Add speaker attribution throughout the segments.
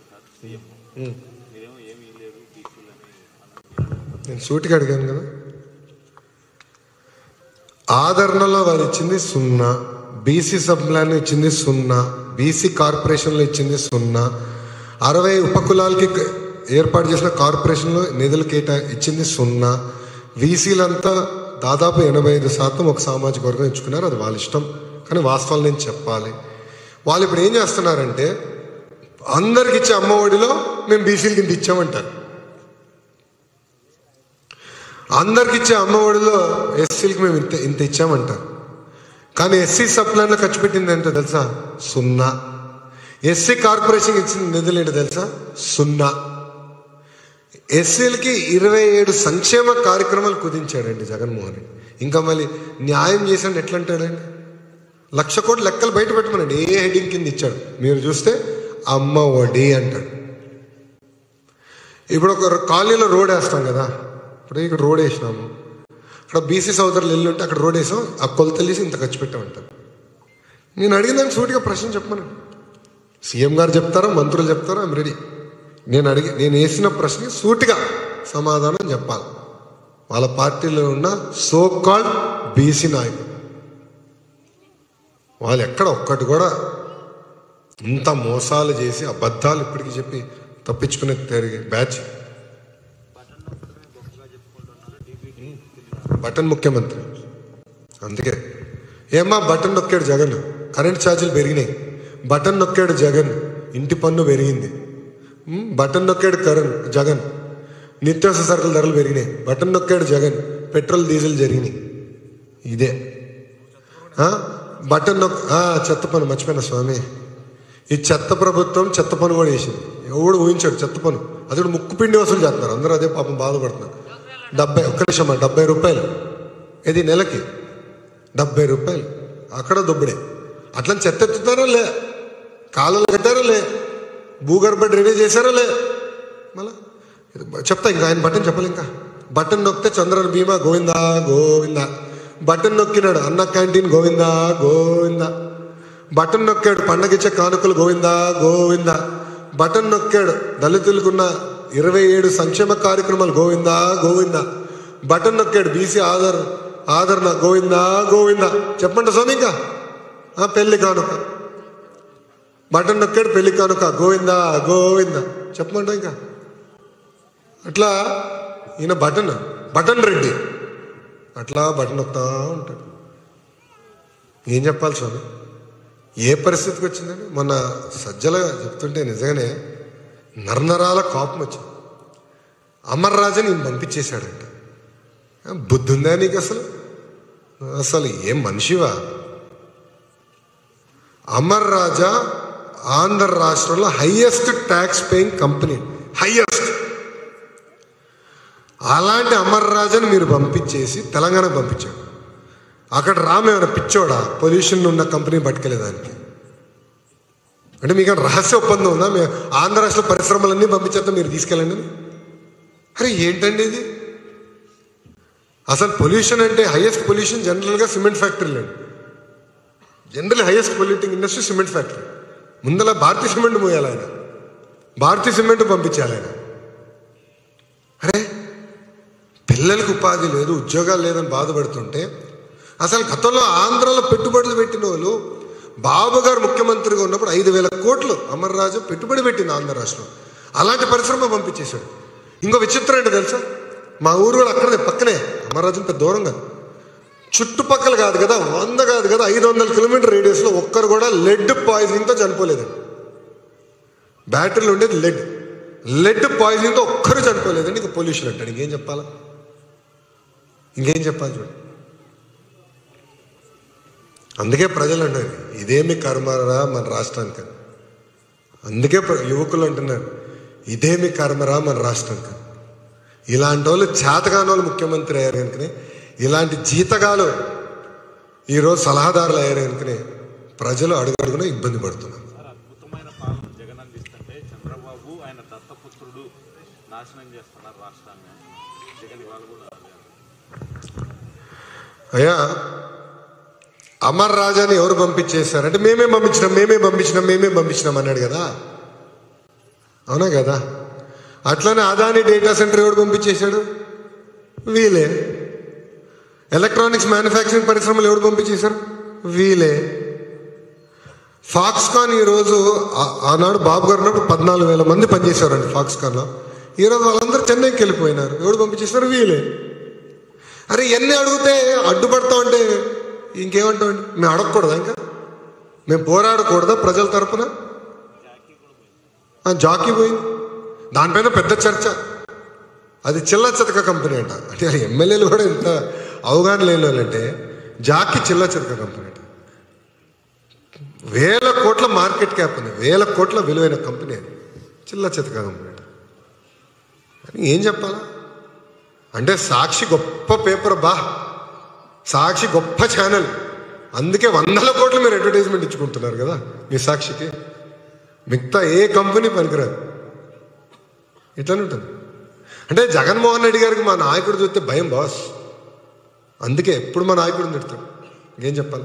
Speaker 1: చెప్పాడు sir CM
Speaker 2: ఉమ్.
Speaker 1: మీరేమో ఏమీ లేదు బీసీలని
Speaker 2: నేను సూటిగా అడిగాను కదా ఆదరణలో వారు ఇచ్చింది సున్నా బీసీ సబ్ప్లాన్ ఇచ్చింది సున్నా బీసీ కార్పొరేషన్లో ఇచ్చింది సున్నా అరవై ఉపకులాలకి క- ఏర్పాటు చేసిన కార్పొరేషన్లో నిధులు కేటా ఇచ్చింది సున్నా వీసీలంతా దాదాపు ఎనభై ఐదు శాతం ఒక సామాజిక వర్గం ఇచ్చుకున్నారు అది వాళ్ళ ఇష్టం కానీ వాస్తవాలు నేను చెప్పాలి వాళ్ళు ఇప్పుడు ఏం చేస్తున్నారంటే అందరికి ఇచ్చే అమ్మఒడిలో మేము బీసీలకి ఇంత ఇచ్చామంటారు అందరికి ఇచ్చే అమ్మఒడిలో ఎస్సీలకి మేము ఇంత ఇంత ఇచ్చామంటారు కానీ ఎస్సీ సప్లాన్లో ఖర్చు పెట్టింది ఎంత తెలుసా సున్నా ఎస్సీ కార్పొరేషన్ ఇచ్చిన నిధులు ఏంటో తెలుసా సున్నా ఎస్సీలకి ఇరవై ఏడు సంక్షేమ కార్యక్రమాలు కుదించాడండి జగన్మోహన్ రెడ్డి ఇంకా మళ్ళీ న్యాయం చేసాడు ఎట్లా అంటాడండి లక్ష కోట్ల లెక్కలు బయట పెట్టమనండి ఏ హెడ్డింగ్ కింద ఇచ్చాడు మీరు చూస్తే అమ్మ ఒడి అంటాడు ఇప్పుడు ఒక కాలనీలో రోడ్ వేస్తాం కదా ఇప్పుడు ఇక్కడ రోడ్ వేసినాము అక్కడ బీసీ సోదరులు ఇల్లు ఉంటే అక్కడ రోడ్ వేసాం ఆ కొలతలు తీసి ఇంత ఖర్చు పెట్టామంటారు నేను అడిగిన దానికి సూటిగా ప్రశ్న చెప్పమను సీఎం గారు చెప్తారా మంత్రులు చెప్తారా ఐమ్ రెడీ నేను అడిగి నేను వేసిన ప్రశ్నకి సూటిగా సమాధానం చెప్పాలి వాళ్ళ పార్టీలో ఉన్న సో కాల్డ్ బీసీ నాయకులు వాళ్ళు ఎక్కడ ఒక్కటి కూడా ఇంత మోసాలు చేసి అబద్ధాలు ఇప్పటికి చెప్పి తప్పించుకునే తిరిగి బ్యాచ్ బటన్ ముఖ్యమంత్రి అందుకే ఏమ్మా బటన్ నొక్కాడు జగన్ కరెంట్ ఛార్జీలు పెరిగినాయి బటన్ నొక్కాడు జగన్ ఇంటి పన్ను పెరిగింది ఉమ్, బటన్ నొక్కాడు కరణ్ జగన్ నిత్యావసర సరుకుల ధరలు పెరిగినాయి బటన్ నొక్కాడు జగన్ పెట్రోల్ డీజిల్ జరిగినాయి ఇదే ఆ? బటన్ నొక్ ఆ, చెత్త పన్ను మర్చిపోయిన స్వామి ఈ చెత్త ప్రభుత్వం చెత్త పన్ను కూడా వేసింది ఎవడు ఊహించాడు చెత్త పన్ను అది కూడా ముక్కు పిండి వసూలు చేస్తున్నారు అందరూ అదే పాపం బాధపడుతున్నారు డెబ్బై ఒక్క నిమిషం అమ్మా, డెబ్బై రూపాయలు ఇది నెలకి డెబ్బై రూపాయలు అక్కడ దుబ్బడే అట్లా చెత్త ఎత్తుతారా లే కాలువలు కట్టారా లే భూగర్భ డ్రైనేజ్ చేశారా లే మళ్ళా ఇది చెప్తా ఇంకా ఆయన బటన్ చెప్పాలి ఇంకా బటన్ నొక్కితే చంద్రన్ భీమా గోవిందా గోవిందా బటన్ నొక్కినాడు అన్న క్యాంటీన్ గోవిందా గోవిందా బటన్ నొక్కాడు పండగిచ్చే కానుకలు గోవిందా గోవిందా బటన్ నొక్కాడు దళితులకున్న ఇరవై ఏడు సంక్షేమ కార్యక్రమాలు గోవిందా గోవిందా బటన్ నొక్కాడు బీసీ ఆధార్ ఆదరణ గోవిందా గోవిందా చెప్పండి స్వామి ఇంకా ఆ, పెళ్లి కానుక బటన్ నొక్కాడు పెళ్లి కానుక గోవిందా గోవిందా చెప్పమంటా ఇంకా అట్లా ఈయన బటన్ బటన్ రెడ్డి అట్లా బటన్ నొక్కుతా ఉంటాడు ఏం చెప్పాలి స్వామి ఏ పరిస్థితికి వచ్చిందండి మొన్న సజ్జల చెప్తుంటే నిజంగానే నరనరాల కోపం వచ్చింది అమర్ రాజని ఈయన పంపించేశాడంట బుద్ధి ఉందా నీకు అసలు అసలు ఏం మనిషివా అమర్ రాజా ఆంధ్ర రాష్ట్రంలో highest tax paying company highest అలాంటి అమర్ రాజాని మీరు పంపించేసి తెలంగాణకు పంపించాడు అక్కడ రామేమైనా పిచ్చోడా పొల్యూషన్ ఉన్న కంపెనీ పట్టుకెళ్ళేదానికి అంటే మీకు ఏమైనా రహస్య ఒప్పందం ఉందా మేము ఆంధ్ర రాష్ట్ర పరిశ్రమలన్నీ పంపించేద్దాం మీరు తీసుకెళ్ళండి అని? అరే ఏంటండి ఇది అసలు పొల్యూషన్ అంటే హైయెస్ట్ పొల్యూషన్ జనరల్గా సిమెంట్ ఫ్యాక్టరీలు general highest polluting industry cement factory ముందల భారతీయ సిమెంట్ మోయాలి ఆయన భారతీయ సిమెంట్ పంపించాలి ఆయన అరే పిల్లలకు ఉపాధి లేదు ఉద్యోగాలు లేదని బాధపడుతుంటే అసలు గతంలో ఆంధ్రాలో పెట్టుబడులు పెట్టిన వాళ్ళు బాబు గారు ముఖ్యమంత్రిగా ఉన్నప్పుడు ఐదు వేల కోట్లు అమర్రాజు పెట్టుబడి పెట్టింది ఆంధ్ర రాష్ట్రం అలాంటి పరిశ్రమ పంపించేశాడు ఇంకో విచిత్రం ఏంటో తెలుసా మా ఊరు కూడా అక్కడే పక్కనే అమర్రాజు పెద్ద దూరం కాదు చుట్టుపక్కల కాదు కదా వంద కాదు కదా ఐదు వందల కిలోమీటర్ రేడియస్లో ఒక్కరు కూడా లెడ్ పాయిజనింగ్తో చనిపోలేదండి బ్యాటరీలు ఉండేది లెడ్ లెడ్ పాయిజనింగ్తో ఒక్కరు చనిపోలేదండి ఇంకా పొల్యూషన్ అంటాడు ఇంకేం చెప్పాలా ఇంకేం చెప్పాలి చూడు అందుకే ప్రజలు అంటారు ఇదేమి కర్మరా మన రాష్ట్రానికి అందుకే ప్ర- యువకులు అంటున్నారు ఇదేమి కర్మరా మన రాష్ట్రానికి ఇలాంటి వాళ్ళు చేతగాని వాళ్ళు ముఖ్యమంత్రి అయ్యారు కనుకనే ఇలాంటి జీతగాలు ఈరోజు సలహాదారులు అయ్యారు కనుకనే ప్రజలు అడుగడుగున ఇబ్బంది పడుతున్నారు
Speaker 1: సార్ అద్భుతమైన పాలన జగన్ అందిస్తుంటే చంద్రబాబు ఆయన దత్తపుత్రుడు నాశనం చేస్తున్నారు రాష్ట్రాన్ని జగన్ ఇవాళ కూడా అదే.
Speaker 2: అయ్యా అమర్ రాజాని ఎవరు పంపించేశారంటే మేమే పంపించినాం మేమే పంపించినాం మేమే పంపించినాం అన్నాడు కదా అవునా కదా అట్లానే అదాని డేటా సెంటర్ ఎవడు పంపించేశాడు వీలే ఎలక్ట్రానిక్స్ మ్యానుఫ్యాక్చరింగ్ పరిశ్రమలు ఎవడు పంపించేశారు వీలే ఫాక్స్కాన్ ఈరోజు ఆ- ఆనాడు బాబు గారు ఉన్నప్పుడు పద్నాలుగు వేల మంది పనిచేసేవారండి ఫాక్స్కాన్లో ఈరోజు వాళ్ళందరూ చెన్నైకి వెళ్ళిపోయినారు ఎవడు పంపించేశారు వీలే అరే ఎన్ని అడిగితే అడ్డుపడతా ఉంటే ఇంకేమంటామండి మేము అడగకూడదా ఇంకా మేము పోరాడకూడదా ప్రజల తరపున ఆ, జాకీ పోయింది దానిపైన పెద్ద చర్చ అది చిల్ల చితక కంపెనీ అంట అంటే ఎమ్మెల్యేలు కూడా ఇంత అవగాహన లేని వాళ్ళంటే జాకీ చిల్ల చితక కంపెనీ అంట వేల కోట్ల మార్కెట్ క్యాప్ ఉంది వేల కోట్ల విలువైన కంపెనీ అది చిల్ల చితక కంపెనీ అంట అని ఏం చెప్పాలా అంటే సాక్షి గొప్ప పేపర్ బా సాక్షి గొప్ప ఛానల్ అందుకే వందల కోట్లు మీరు అడ్వర్టైజ్మెంట్ ఇచ్చుకుంటున్నారు కదా మీ సాక్షికి మిగతా ఏ కంపెనీ పనికిరాదు ఇట్లానే ఉంటుంది అంటే జగన్మోహన్ రెడ్డి గారికి మా నాయకుడు చూస్తే భయం బాస్ అందుకే ఎప్పుడు మా నాయకుడు తిడతాడు ఏం చెప్పాలి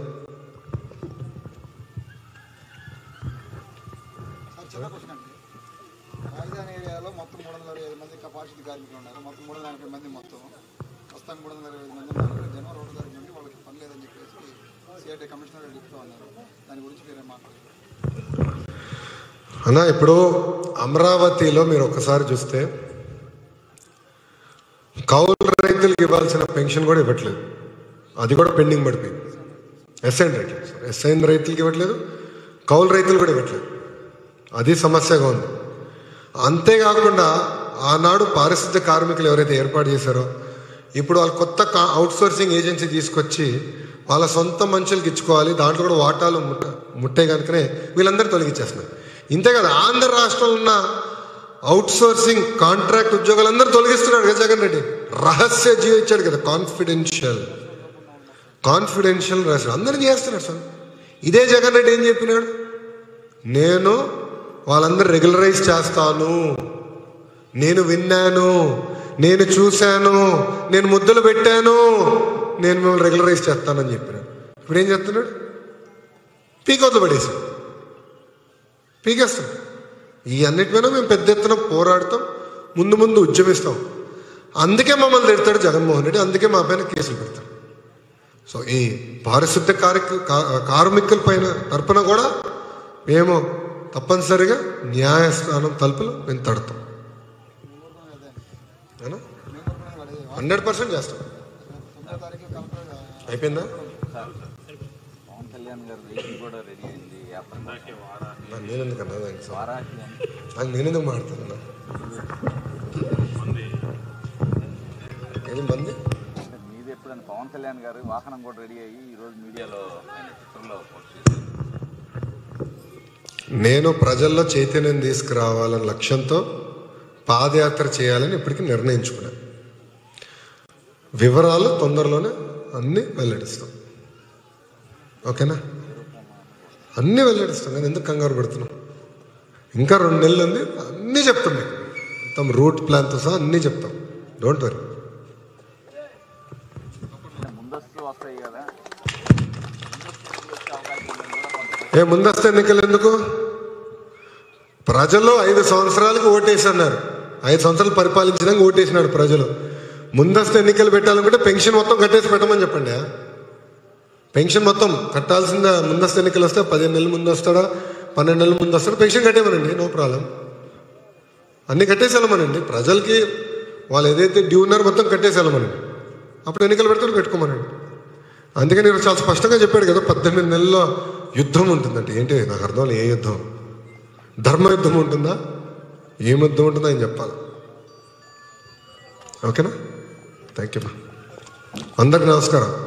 Speaker 3: సార్ చిన్న క్వశ్చన్ అండి రాజధాని ఏరియాలో మొత్తం మూడు వందల ఇరవై ఐదు మంది కెపాసిటీ కార్మికులు ఉన్నారు మొత్తం మూడు వందల ఎనభై మంది మొత్తం ప్రస్తుతం మూడు వందల ఇరవై ఐదు మంది ఉన్నారు జనవరి ఒకటో తారీఖు నుండి వాళ్ళకి పని లేదని చెప్పేసి సిఐటి కమిషనర్ చెప్తూ ఉన్నారు దాని గురించి మీరేం మాట్లాడారు
Speaker 2: అన్నా ఇప్పుడు అమరావతిలో మీరు ఒకసారి చూస్తే కౌలు రైతులకు ఇవ్వాల్సిన పెన్షన్ కూడా ఇవ్వట్లేదు అది కూడా పెండింగ్ పడిపోయింది ఎస్ఐన్ రైతులు ఎస్ఐన్ రైతులకి ఇవ్వట్లేదు కౌలు రైతులు కూడా ఇవ్వట్లేదు అది సమస్యగా ఉంది అంతేకాకుండా ఆనాడు పారిశుద్ధ్య కార్మికులు ఎవరైతే ఏర్పాటు చేశారో ఇప్పుడు వాళ్ళు కొత్త అవుట్ సోర్సింగ్ ఏజెన్సీ తీసుకొచ్చి వాళ్ళ సొంత మనుషులకి ఇచ్చుకోవాలి దాంట్లో కూడా వాటాలు ముట్ట ముట్టే కనుకనే వీళ్ళందరూ తొలగించేస్తున్నారు ఇంతే కదా ఆంధ్ర రాష్ట్రంలో ఉన్న అవుట్ సోర్సింగ్ కాంట్రాక్ట్ ఉద్యోగాలందరూ తొలగిస్తున్నాడు కదా జగన్ రెడ్డి రహస్య జీవో ఇచ్చాడు కదా కాన్ఫిడెన్షియల్ కాన్ఫిడెన్షియల్ రహస్యం అందరూ చేస్తున్నాడు సార్ ఇదే జగన్ రెడ్డి ఏం చెప్పినాడు నేను వాళ్ళందరూ రెగ్యులరైజ్ చేస్తాను నేను విన్నాను నేను చూశాను నేను ముద్దులు పెట్టాను నేను మిమ్మల్ని రెగ్యులరైజ్ చేస్తానని చెప్పినాడు ఇప్పుడు ఏం చెప్తున్నాడు పీకోతలు పడేసాడు పీకేస్తాం ఈ అన్నిటిపైన మేము పెద్ద ఎత్తున పోరాడతాం ముందు ముందు ఉద్యమిస్తాం అందుకే మమ్మల్ని తిడతాడు జగన్మోహన్ రెడ్డి అందుకే మా పైన కేసులు పెడతాడు సో ఈ పారిశుద్ధ్య కార్య కా- కార్మికుల పైన తరపున కూడా మేము తప్పనిసరిగా న్యాయస్థానం తలుపులు మేము తడతాం
Speaker 3: మేము కూడా అదే
Speaker 2: హండ్రెడ్ పర్సెంట్ చేస్తాం
Speaker 3: తొమ్మిదో తారీఖు కలెక్టర్
Speaker 2: అయిపోయిందా
Speaker 4: పవన్ కళ్యాణ్ గారు రేషన్ కూడా రెడీ అయింది యాత్ర
Speaker 2: నాకు నేను ఎందుకన్నా దానికి సమ-
Speaker 4: వారాహి అని
Speaker 2: నాకు నేను ఎందుకు మాట్లాడుతున్నా ఏది మంది
Speaker 4: అంటే మీది ఎప్పుడైనా పవన్ కళ్యాణ్ గారు వాహనం కూడా రెడీ అయ్యి ఈ రోజు మీడియాలో ఆయన చిత్రంలో పోస్ట్ చేశారు
Speaker 2: నేను ప్రజల్లో చైతన్యం తీసుకురావాలన్న లక్ష్యంతో పాదయాత్ర చేయాలని ఇప్పటికీ నిర్ణయించుకున్నాను వివరాలు తొందరలోనే అన్నీ వెల్లడిస్తాం ఓకేనా అన్నీ వెల్లడిస్తాం కానీ ఎందుకు కంగారు పెడుతున్నాం ఇంకా రెండు నెలలు ఉంది అన్నీ చెప్తాం మీకు మొత్తం రూట్ ప్లాన్తో సహా అన్నీ చెప్తాం డోంట్ వరీ
Speaker 4: అంటే ముందస్తు వస్తాయి కదా ముందస్తు వచ్చే అవకాశం ఉందని కూడా కొంత
Speaker 2: ఏ ముందస్తు ఎన్నికలు ఎందుకు ప్రజలు ఐదు సంవత్సరాలకు ఓటేసన్నారు ఐదు సంవత్సరాలు పరిపాలించడానికి ఓటేసినాడు ప్రజలు ముందస్తు ఎన్నికలు పెట్టాలనుకుంటే పెన్షన్ మొత్తం కట్టేసి పెట్టమని చెప్పండి పెన్షన్ మొత్తం కట్టాల్సిందా ముందస్తు ఎన్నికలు వస్తే పదిహేను నెలల ముందు వస్తాడా పన్నెండు నెలల ముందు వస్తాడా పెన్షన్ కట్టేమనండి నో ప్రాబ్లం అన్ని కట్టేసి వెళ్ళమనండి ప్రజలకి వాళ్ళు ఏదైతే డ్యూ ఉన్నారో మొత్తం కట్టేసి వెళ్ళమనండి అప్పుడు ఎన్నికలు పెడితే పెట్టుకోమనండి అందుకని నేను చాలా స్పష్టంగా చెప్పాడు కదా పద్దెనిమిది నెలల్లో యుద్ధం ఉంటుందంటే ఏంటి నాకు అర్థం కాలేదు, ఏ యుద్ధం ధర్మ యుద్ధం ఉంటుందా ఏం యుద్ధం ఉంటుందో ఆయన చెప్పాలి ఓకేనా థ్యాంక్ యూ అందరికి నమస్కారం